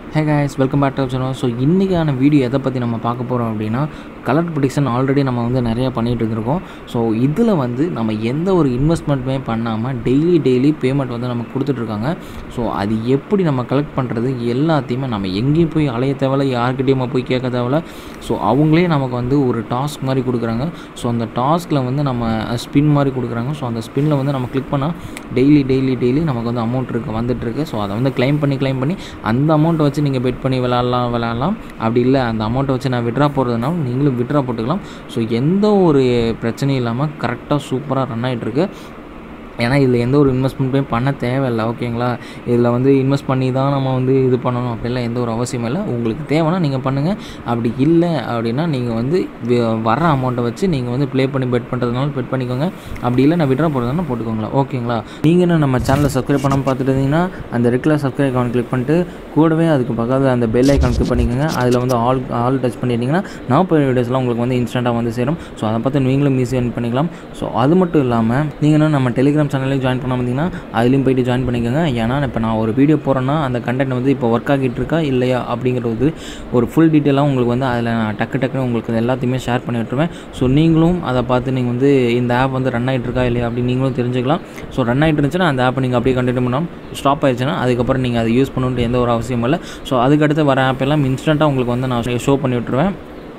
hey guys welcome back to channel so இன்றைக்கான video எதை பற்றி நம்ம பார்க்க போகிறோம் அப்படின்னா கலர் ப்ரொடிக்ஷன் ஆல்ரெடி நம்ம வந்து நிறையா பண்ணிகிட்டு இருந்திருக்கோம் ஸோ இதில் வந்து நம்ம எந்த ஒரு இன்வெஸ்ட்மெண்ட்டுமே பண்ணாமல் டெய்லி டெய்லி பேமெண்ட் வந்து நமக்கு கொடுத்துட்ருக்காங்க ஸோ அது எப்படி நம்ம கலெக்ட் பண்ணுறது எல்லாத்தையுமே நம்ம எங்கேயும் போய் அலைய தேவையில்ல யார்கிட்டயும் போய் கேட்க தேவையில்ல ஸோ அவங்களே நமக்கு வந்து ஒரு டாஸ்க் மாதிரி கொடுக்குறாங்க ஸோ அந்த டாஸ்கில் வந்து நம்ம ஸ்பின் மாதிரி கொடுக்குறாங்க ஸோ அந்த ஸ்பின்னில் வந்து நம்ம கிளிக் பண்ணால் டெய்லி டெய்லி டெய்லி நமக்கு வந்து அமௌண்ட் இருக்குது வந்துட்டுருக்கு ஸோ அதை வந்து க்ளைம் பண்ணி க்ளைம் பண்ணி அந்த அமௌண்ட்டை வச்சு நீங்கள் பெட் பண்ணி விளாட்லாம் விளாட்லாம் அப்படி இல்லை அந்த அமௌண்ட்டை வச்சு நான் விட்ரா போடுறதுனாலும் நீங்களும் விட்ரா போட்டுக்கலாம் ஸோ எந்த ஒரு பிரச்சனையும் இல்லாமல் கரெக்டாக சூப்பராக ரன் ஆகிட்டுருக்கு ஏன்னா இதில் எந்த ஒரு இன்வெஸ்ட்மெண்ட்டுமே பண்ண தேவையில்லை ஓகேங்களா இதில் வந்து இன்வெஸ்ட் பண்ணி தான் நம்ம வந்து இது பண்ணணும் அப்படிலாம் எந்த ஒரு அவசியமும் இல்லை உங்களுக்கு தேவைன்னா நீங்கள் பண்ணுங்கள் அப்படி இல்லை அப்படின்னா நீங்கள் வந்து வி- வர அமௌண்ட்டை வச்சு நீங்கள் வந்து ப்ளே பண்ணி பெட் பண்ணுறதுனால பெட் பண்ணிக்கோங்க அப்படி இல்லை நான் விட்ரா போடுறதுனா போட்டுக்கோங்களா ஓகேங்களா நீங்கள் என்ன நம்ம சேனலை சப்ஸ்கிரைப் பண்ணாமல் பார்த்துட்டு இருந்தீங்கன்னா அந்த ரெகுலர் சப்ஸ்கிரைப் அக்கௌண்ட் கிளிக் பண்ணிட்டு கூடவே அதுக்கு பக்கத்தில் அந்த பெல் ஐக்கான் கிளிக் பண்ணிக்கோங்க அதில் வந்து ஆல் ஆல் டச் பண்ணிட்டீங்கன்னா நான் போய் வீடியோஸ்லாம் உங்களுக்கு வந்து இன்ஸ்டண்ட்டாக வந்து சேரும் ஸோ அதை பார்த்து நீங்களும் ஈஸியாக earn பண்ணிக்கலாம் ஸோ அது மட்டும் இல்லாமல் நீங்கள் என்ன நம்ம டெலிகிராம் சேனல்லையும் ஜாயின் பண்ண வந்தீங்கன்னா அதுலேயும் போயிட்டு ஜாயின் பண்ணிக்கோங்க ஏன்னா இப்போ நான் ஒரு வீடியோ போகிறேன்னா அந்த கண்டென்ட் வந்து இப்போ ஒர்க் ஆகிட்டு இருக்கா இல்லையா அப்படிங்கிறது ஒரு ஃபுல் டீட்டெயிலாக உங்களுக்கு வந்து அதில் நான் டக்கு டக்குன்னு உங்களுக்கு அது எல்லாத்தையுமே ஷேர் பண்ணி விட்டுருவேன் ஸோ நீங்களும் அதை பார்த்து நீங்கள் வந்து இந்த ஆப் வந்து ரன் ஆகிட்டு இருக்கா இல்லையா அப்படின்னு நீங்களும் தெரிஞ்சுக்கலாம் ஸோ ரன் ஆகிட்டு இருந்துச்சுன்னா அந்த ஆப்பை நீங்கள் அப்படியே கண்டினியூ பண்ணலாம் ஸ்டாப் ஆயிடுச்சுன்னா அதுக்கப்புறம் நீங்கள் அதை யூஸ் பண்ணணுன்ட்டு எந்த ஒரு அவசியமும் இல்லை ஸோ அதுக்கடுத்து வர ஆப் எல்லாம் இன்ஸ்டண்ட்டாக உங்களுக்கு வந்து நான் ஷோ பண்ணி விட்டுருவேன்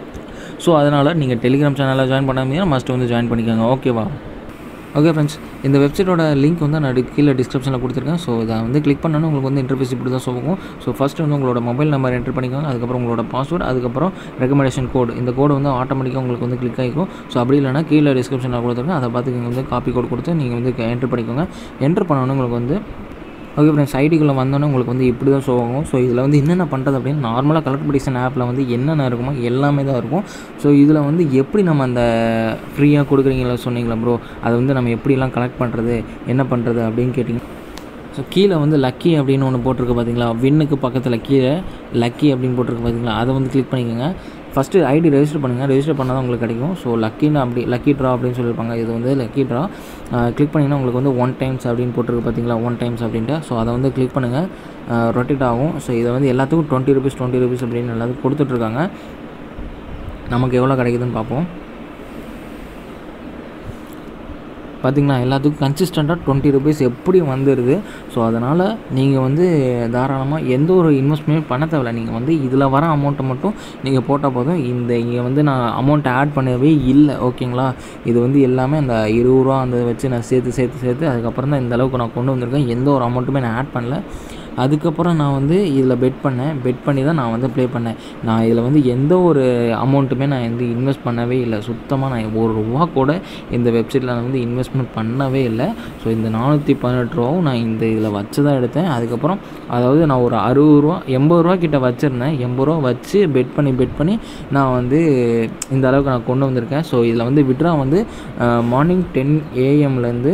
ஸோ அதனால் நீங்கள் டெலிகிராம் சேனலில் ஜாயின் பண்ணாமல் மஸ்ட் வந்து ஜாயின் பண்ணிக்கோங்க ஓகேவா ஓகே ஃப்ரெண்ட்ஸ் இந்த வெப்சைட்டோட லிங்க் வந்து நான் டி- கீழே டிஸ்கிரிப்ஷனில் கொடுத்துருக்கேன் ஸோ இதை வந்து கிளிக் பண்ணணும் உங்களுக்கு வந்து இன்டர்ஃபேஸ் இப்படி தான் சொல்லுவோம் ஸோ ஃபஸ்ட்டு வந்து உங்களோட மொபைல் நம்பர் என்டர் பண்ணிக்கோங்க அதுக்கப்புறம் உங்களோட பாஸ்வேர்டு அதுக்கப்புறம் ரெக்கமெண்டேஷன் கோடு இந்த கோடு வந்து ஆட்டோமேட்டிக்காக உங்களுக்கு வந்து கிளிக் ஆகிக்கும் ஸோ அப்படி இல்லைனா கீழே டிஸ்கிரிப்ஷனில் கொடுத்துருக்கேன் அதை பார்த்து நீங்கள் வந்து காப்பி கோட் கொடுத்து நீங்கள் வந்து என்டர் பண்ணிக்கோங்க என்டர் பண்ணணும் உங்களுக்கு வந்து ஓகே ஃப்ரெண்ட்ஸ் ஐடிக்குள்ளே வந்தோன்னே உங்களுக்கு வந்து இப்படி தான் ஷோ ஆகும் ஸோ இதில் வந்து என்னென்ன பண்ணுறது அப்படின்னு நார்மலாக கலெக்ட் ப்ரொடிக்ஷன் ஆப்பில் வந்து என்னென்ன இருக்குமோ எல்லாமே தான் இருக்கும் ஸோ இதில் வந்து எப்படி நம்ம அந்த ஃப்ரீயாக கொடுக்குறீங்களா சொன்னீங்களா ப்ரோ அதை வந்து நம்ம எப்படிலாம் கலெக்ட் பண்ணுறது என்ன பண்ணுறது அப்படின்னு கேட்டிங்க ஸோ கீழே வந்து லக்கி அப்படின்னு ஒன்று போட்டிருக்கு பார்த்தீங்களா வின்னுக்கு பக்கத்தில் கீழே லக்கி அப்படின்னு போட்டிருக்கு பார்த்தீங்களா அதை வந்து கிளிக் பண்ணிக்கோங்க ஃபஸ்ட்டு ஐடி ரெஜிஸ்டர் பண்ணுங்கள் ரெஜிஸ்டர் பண்ணால் தான் உங்களுக்கு கிடைக்கும் ஸோ லக்கின்னு அப்படி லக்கி ட்ரா அப்படின்னு சொல்லியிருப்பாங்க இது வந்து லக்கி ட்ரா கிளிக் பண்ணிங்கன்னா உங்களுக்கு வந்து ஒன் டைம்ஸ் அப்படின்னு போட்டிருக்கு பார்த்தீங்களா ஒன் டைம்ஸ் அப்படின்ட்டு ஸோ அதை வந்து கிளிக் பண்ணுங்கள் ரொட்டேட் ஆகும் ஸோ இதை வந்து எல்லாத்துக்கும் டுவெண்ட்டி ருபீஸ் டுவெண்ட்டி ருபீஸ் அப்படின்னு எல்லாத்துக்கும் கொடுத்துட்ருக்காங்க நமக்கு எவ்வளோ கிடைக்குதுன்னு பார்ப்போம் பார்த்திங்களா எல்லாத்துக்கும் கன்சிஸ்டண்ட்டாக டுவெண்ட்டி ருபீஸ் எப்படி வந்துடுது ஸோ அதனால் நீங்கள் வந்து தாராளமாக எந்த ஒரு இன்வெஸ்ட்மெண்ட் பண்ண தேவையில்ல நீங்கள் வந்து இதில் வர அமௌண்ட்டை மட்டும் நீங்கள் போட்டால் போதும் இந்த இங்கே வந்து நான் அமௌண்ட் ஆட் பண்ணவே இல்லை ஓகேங்களா இது வந்து எல்லாமே அந்த இருபது ரூபா அந்த வச்சு நான் சேர்த்து சேர்த்து சேர்த்து அதுக்கப்புறம் தான் இந்த அளவுக்கு நான் கொண்டு வந்திருக்கேன் எந்த ஒரு அமௌண்ட்டுமே நான் ஆட் பண்ணல அதுக்கப்புறம் நான் வந்து இதில் பெட் பண்ணேன் பெட் பண்ணி தான் நான் வந்து ப்ளே பண்ணேன் நான் இதில் வந்து எந்த ஒரு அமௌண்ட்டுமே நான் வந்து இன்வெஸ்ட் பண்ணவே இல்லை சுத்தமாக நான் ஒரு ரூபா கூட இந்த வெப்சைட்டில் நான் வந்து இன்வெஸ்ட்மெண்ட் பண்ணவே இல்லை ஸோ இந்த நானூற்றி பதினெட்டு ரூபாவும் நான் இந்த இதில் வச்சு தான் எடுத்தேன் அதுக்கப்புறம் அதாவது நான் ஒரு அறுபது ரூபா எண்பது ரூபா கிட்ட வச்சுருந்தேன் எண்பது ரூபா வச்சு பெட் பண்ணி பெட் பண்ணி நான் வந்து இந்த அளவுக்கு நான் கொண்டு வந்திருக்கேன் ஸோ இதில் வந்து விட்ரா வந்து மார்னிங் டென் ஏஎம்லேருந்து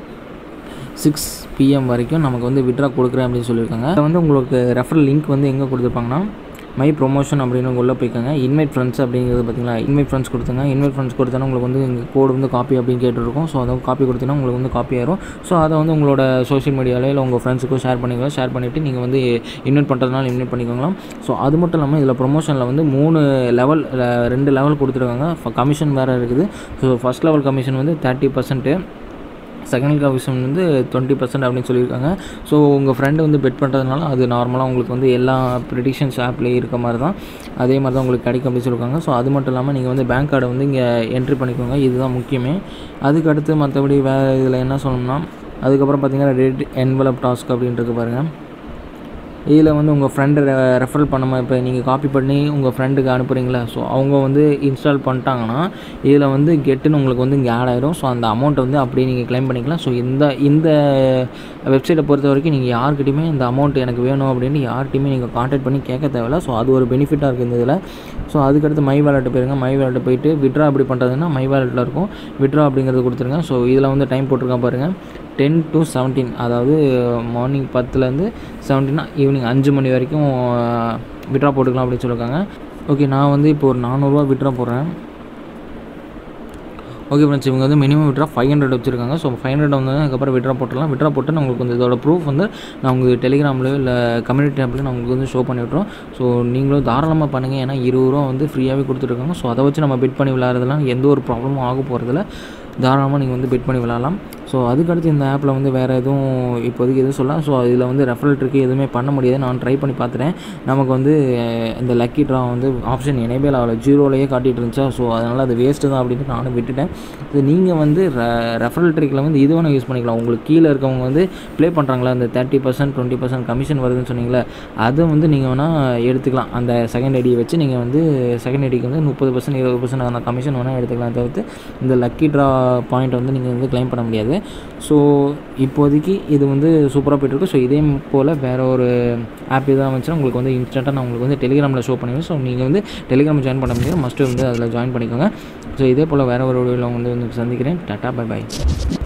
சிக்ஸ் பிஎம் வரைக்கும் நமக்கு வந்து விட்ரா கொடுக்குறேன் அப்படின்னு சொல்லியிருக்காங்க இதில் வந்து உங்களுக்கு ரெஃபரல் லிங்க் வந்து எங்கே கொடுத்துருப்பாங்கன்னா மை ப்ரொமோஷன் அப்படின்னு உள்ளே போய்க்கோங்க இன்வைட் ஃப்ரெண்ட்ஸ் அப்படிங்கிறது பார்த்தீங்களா இன்வைட் ஃப்ரெண்ட்ஸ் கொடுத்துங்க இன்வைட் ஃப்ரெண்ட்ஸ் கொடுத்தோன்னா உங்களுக்கு வந்து இங்கே கோடு வந்து காப்பி அப்படின்னு கேட்டுருக்கும் ஸோ அதை காப்பி கொடுத்தீங்கன்னா உங்களுக்கு வந்து காப்பி ஆயிரும் ஸோ அதை வந்து உங்களோட சோஷியல் மீடியாவில் இல்லை உங்கள் ஃப்ரெண்ட்ஸுக்கும் ஷேர் பண்ணிக்கோங்க ஷேர் பண்ணிவிட்டு நீங்கள் வந்து இன்வைட் பண்ணுறதுனால இன்வைட் பண்ணிக்கோங்களாம் ஸோ அது மட்டும் இல்லாமல் இதில் ப்ரொமோஷனில் வந்து மூணு லெவல் ரெண்டு லெவல் கொடுத்துருக்காங்க கமிஷன் வேறு இருக்குது ஸோ ஃபஸ்ட் லெவல் கமிஷன் வந்து தேர்ட்டி பர்சன்ட்டு செகண்ட் கமிஷன் வந்து டுவெண்ட்டி பர்சன்ட் அப்படின்னு சொல்லியிருக்காங்க ஸோ உங்கள் ஃப்ரெண்டு வந்து பெட் பண்ணுறதுனால அது நார்மலாக உங்களுக்கு வந்து எல்லா ப்ரிடிக்ஷன்ஸ் ஆப்லேயே இருக்க மாதிரி தான் அதே மாதிரி தான் உங்களுக்கு கிடைக்கும் அப்படின்னு சொல்லியிருக்காங்க ஸோ அது மட்டும் இல்லாமல் நீங்கள் வந்து பேங்க் கார்டை வந்து இங்கே என்ட்ரி பண்ணிக்கோங்க இதுதான் முக்கியமே அதுக்கு அடுத்து மற்றபடி வேறு இதில் என்ன சொல்லணும்னா அதுக்கப்புறம் பார்த்தீங்கன்னா ரெட் என்வலப் டாஸ்க் அப்படின்றது பாருங்கள் இதில் வந்து உங்கள் ஃப்ரெண்டு ரெஃபரல் பண்ணாமல் இப்போ நீங்கள் காப்பி பண்ணி உங்கள் ஃப்ரெண்டுக்கு அனுப்புகிறீங்களா ஸோ அவங்க வந்து இன்ஸ்டால் பண்ணிட்டாங்கன்னா இதில் வந்து கெட்டுன்னு உங்களுக்கு வந்து இங்கே ஆட் ஆயிரும் ஸோ அந்த அமௌண்ட்டை வந்து அப்படியே நீங்கள் க்ளைம் பண்ணிக்கலாம் ஸோ இந்த இந்த வெப்சைட்டை பொறுத்த வரைக்கும் நீங்கள் யார்கிட்டையுமே இந்த அமௌண்ட் எனக்கு வேணும் அப்படின்னு யார்கிட்டையுமே நீங்கள் காண்டாக்ட் பண்ணி கேட்க தேவையில்ல ஸோ அது ஒரு பெனிஃபிட்டாக இருக்குது இந்த இதில் ஸோ அதுக்கடுத்து மை வேலெட்டு போயிருங்க மை வேலெட்டு போயிட்டு விட்ரா எப்படி பண்ணுறதுன்னா மை வேலெட்டில் இருக்கும் விட்ரா அப்படிங்கிறது கொடுத்துருங்க ஸோ இதில் வந்து டைம் போட்டிருக்கேன் பாருங்கள் டென் டு செவன்டீன் அதாவது மார்னிங் பத்துலேருந்து செவன்டீனா ஈவினிங் அஞ்சு மணி வரைக்கும் விட்ரா போட்டுக்கலாம் அப்படின்னு சொல்லியிருக்காங்க ஓகே நான் வந்து இப்போ ஒரு நானூறுரூவா விட்ரா போடுறேன் ஓகே ஃப்ரெண்ட்ஸ் இவங்க வந்து மினிமம் விட்ரா ஃபைவ் ஹண்ட்ரட் வச்சிருக்காங்க ஸோ ஃபைவ் ஹண்ட்ரட் வந்து அதுக்கப்புறம் விட்ரா போட்டுடலாம் விட்ரா போட்டு நான் உங்களுக்கு வந்து இதோட ப்ரூஃப் வந்து நான் உங்களுக்கு டெலிகிராமில் இல்லை கம்யூனிட்டி டேப்பில் நான் உங்களுக்கு வந்து ஷோ பண்ணி விட்றோம் ஸோ நீங்களும் தாராளமாக பண்ணுங்கள் ஏன்னா இருபது ரூபா வந்து ஃப்ரீயாகவே கொடுத்துருக்காங்க ஸோ அதை வச்சு நம்ம பிட் பண்ணி விளையாடுறதுலாம் எந்த ஒரு ப்ராப்ளமும் ஆக போகிறதில்ல தாராளமாக நீங்கள் வந்து பிட் பண்ணி விளாட்லாம் ஸோ அதுக்கடுத்து இந்த ஆப்பில் வந்து வேறு எதுவும் இப்போதைக்கு எதுவும் சொல்லலாம் ஸோ இதில் வந்து ரெஃபரல் ட்ரிக்கு எதுவுமே பண்ண முடியாது நான் ட்ரை பண்ணி பார்த்துட்டேன் நமக்கு வந்து அஹ், இந்த லக்கி ட்ரா வந்து ஆப்ஷன் எனேபிள் ஆகல ஜீரோலையே காட்டிகிட்டு இருந்துச்சா ஸோ அதனால் அது வேஸ்ட்டு தான் அப்படின்ட்டு நானும் விட்டுட்டேன் இது நீங்கள் வந்து ரெஃபரல் ட்ரிக்கில் வந்து இது வேணால் யூஸ் பண்ணிக்கலாம் உங்களுக்கு கீழே இருக்கவங்க வந்து ப்ளே பண்ணுறாங்களா அந்த thirty percent twenty percent commission வருதுன்னு சொன்னீங்களே அதை வந்து நீங்கள் வேணால் எடுத்துக்கலாம் அந்த செகண்ட் ஐடியை வச்சு நீங்கள் வந்து செகண்ட் ஐடிக்கு வந்து முப்பது பர்சன்ட் இருபது பர்சன்ட் அந்த கமிஷன் வேணால் எடுத்துக்கலாம் தவிர்த்து இந்த லக்கி ட்ரா பாயிண்ட் வந்து நீங்கள் வந்து க்ளைம் பண்ண முடியாது ஸோ இப்போதைக்கு இது வந்து சூப்பராக போயிட்டுருக்கு ஸோ இதே போல் வேறு ஒரு ஆப் எதாவது வந்துச்சுன்னா உங்களுக்கு வந்து இன்ஸ்டண்ட்டாக நான் உங்களுக்கு வந்து டெலிகிராமில் ஷோ பண்ணுவேன் ஸோ நீங்கள் வந்து டெலிகிராம் ஜாயின் பண்ண முடியாது மஸ்ட்டு வந்து அதில் ஜாயின் பண்ணிக்கோங்க ஸோ இதே போல் வேறு ஒரு வீடியோவில் வந்து வந்து சந்திக்கிறேன் டாட்டா பை பை